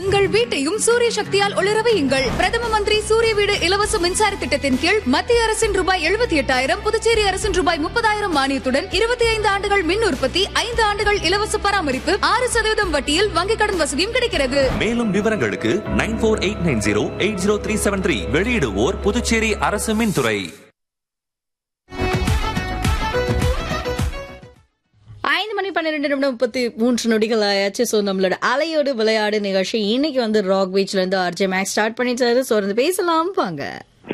உங்கள் வீட்டையும் சூரிய சக்தியால் ஒளிர வையுங்கள் பிரதம மந்திரி சூரிய வீடு இலவச மின்சார திட்டத்தின் கீழ் மத்திய அரசின் ரூபாய் எழுபத்தி எட்டாயிரம் புதுச்சேரி அரசின் ரூபாய் முப்பதாயிரம் மானியத்துடன் இருபத்தி ஐந்து ஆண்டுகள் மின் உற்பத்தி ஐந்து ஆண்டுகள் இலவச பராமரிப்பு ஆறு சதவீதம் வட்டியில் வங்கிக் கடன் வசதியும் கிடைக்கிறது மேலும் விவரங்களுக்கு nine four eight nine zero eight zero three seven three வெளியிடுவோர் புதுச்சேரி அரசு மின்துறை ஐந்து மணி பன்னிரெண்டு நிமிடம் முப்பத்தி மூன்று நொடிகள் ஆயாச்சு ஸோ நம்மளோட அலையோடு விளையாடு நிகழ்ச்சி இன்னைக்கு வந்து ராக் பீச்ல இருந்து ஆர்ஜே மேக்ஸ் ஸ்டார்ட் பண்ணிட்டாரு ஸோ வந்து பேசலாம் வாங்க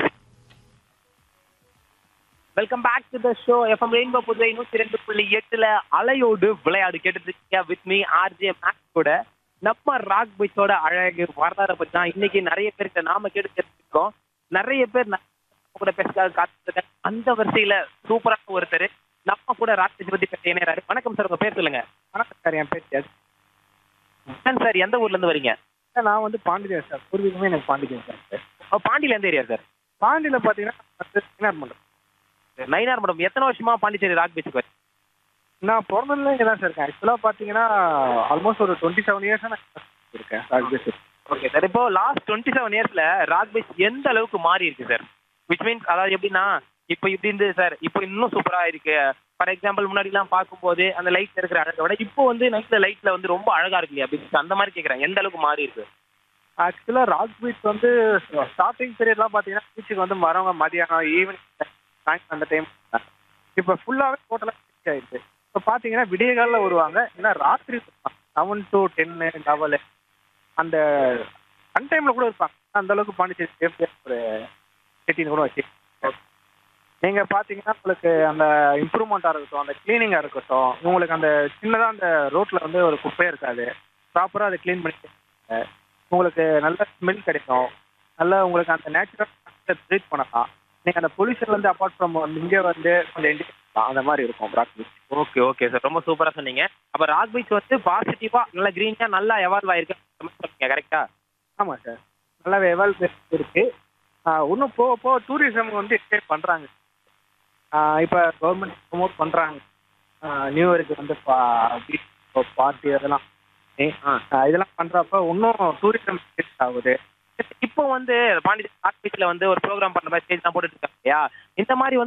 welcome back to the show FM rainbow Puduvai நூத்தி ரெண்டு புள்ளி எட்டுல அலையோடு விளையாடு கேட்டுட்டு இருக்கீங்க வித் மீ ஆர்ஜே மேக்ஸ் கூட நம்ம ராக் பீச்சோட அழகு வரலாறு பத்தி தான் இன்னைக்கு நிறைய பேர்கிட்ட நாம கேட்டு தெரிஞ்சுக்கோம் நிறைய பேர் நம்ம கூட பேசுறதுக்காக காத்துருக்காங்க அந்த வரிசையில சூப்பரான ஒருத்தர் நம்ம கூட ராக் பீச் பத்தி பேச இணையறாரு வணக்கம் சார் உங்க பேர் சொல்லுங்க வணக்கம் சார் என் பேர் ஜெஸ் சார் எந்த ஊர்ல இருந்து வரீங்க சார் நான் வந்து பாண்டியன் சார் பூர்வீகமே எனக்கு பாண்டியன் சார் அஹ் பாண்டியில எந்த ஏரியா சார் பாண்டியில் பார்த்தீங்கன்னா வந்து சின்னார் மண்டலம் நயினார் மேடம் எத்தனை வருஷமா பாண்டிச்சேரி ராக் பீச்சுக்கு வரீங்க நான் பிறந்ததுல இங்கே தான் சார் இருக்கேன் ஆக்சுவலாக பார்த்தீங்கன்னா ஆல்மோஸ்ட் ஒரு டுவெண்ட்டி செவன் இயர்ஸாக நான் இருக்கேன் ராஜ்பீஸ் ஓகே சார் இப்போ லாஸ்ட் டுவெண்ட்டி செவன் இயர்ஸ்ல ராக் பீச் எந்த அளவுக்கு மாறி இருக்கு சார் விச் மீன்ஸ் அதாவது எப்படின்னா இப்போ இப்படி இருந்தது சார் இப்போ இன்னும் சூப்பரா இருக்கு ஃபார் எக்ஸாம்பிள் முன்னாடி எல்லாம் பார்க்கும்போது அந்த லைட்ல இருக்கிற அழகை விட இப்போ வந்து நைட்ல லைட்ல வந்து ரொம்ப அழகா இருக்கு இல்லையா பீச் அந்த மாதிரி கேக்குறேன் எந்த அளவுக்கு மாறி இருக்கு ஆக்சுவலாக ராக் பீச் வந்து ஸ்டார்டிங் பீரியட்லாம் பார்த்தீங்கன்னா பீச்சுக்கு வந்து வரவங்க மதியானம் ஈவினிங் சாயங்காலம் அந்த டைம் இப்போ ஃபுல்லாகவே டோட்டலாக பீச் ஆயிடுச்சு இப்போ பார்த்தீங்கன்னா விடிய காலில் வருவாங்க ஏன்னா ராத்திரி செவன் டு டென்னு லெவலு அந்த அன் டைமில் கூட இருப்பாங்க அந்த அளவுக்கு பாண்டிச்சேரி சேஃப்டியாக ஒரு சிட்டின்னு கூட வச்சு நீங்கள் பார்த்தீங்கன்னா உங்களுக்கு அந்த இம்ப்ரூவ்மெண்ட்டாக இருக்கட்டும் அந்த க்ளீனிங்காக இருக்கட்டும் உங்களுக்கு அந்த சின்னதாக அந்த ரோட்டில் வந்து ஒரு குப்பையே இருக்காது ப்ராப்பராக அதை க்ளீன் பண்ணி உங்களுக்கு நல்ல ஸ்மெல் கிடைக்கும் நல்ல உங்களுக்கு அந்த நேச்சுரல் ட்ரீட் பண்ணலாம் நீங்கள் அந்த பொல்யூஷன்லேருந்து அப்பார்ட் ஃப்ரம் வந்து இங்கே வந்து கொஞ்சம் enjoy பண்ணலாம். அந்த மாதிரி இருக்கும் rock beach okay okay sir ரொம்ப சூப்பரா சொன்னீங்க அப்ப ராக் பீச் வந்து பாசிட்டிவா நல்லா கிரீனா நல்லா எவால்வ் ஆயிருக்கு கரெக்டா ஆமாம் சார் நல்லாவே எவால்வேஷன் இருக்கு இன்னும் போக போக டூரிசம் வந்து எக்ஸ்டெண்ட் பண்ணுறாங்க இப்போ கவர்மெண்ட் ப்ரொமோட் பண்ணுறாங்க நியூ இயருக்கு வந்து பார்ட்டி அதெல்லாம் ஆ, இதெல்லாம் பண்ணுறப்ப இன்னும் டூரிசம் ஆகுது இப்போ வந்து பாண்டிச்சேரி ராக் பீச்ல வந்து ஒரு ப்ரோக்ராம் பண்ற மாதிரி ஸ்டேஜ் தான் போட்டுட்டு இருக்காங்க இல்லையா இந்த மாதிரி வந்து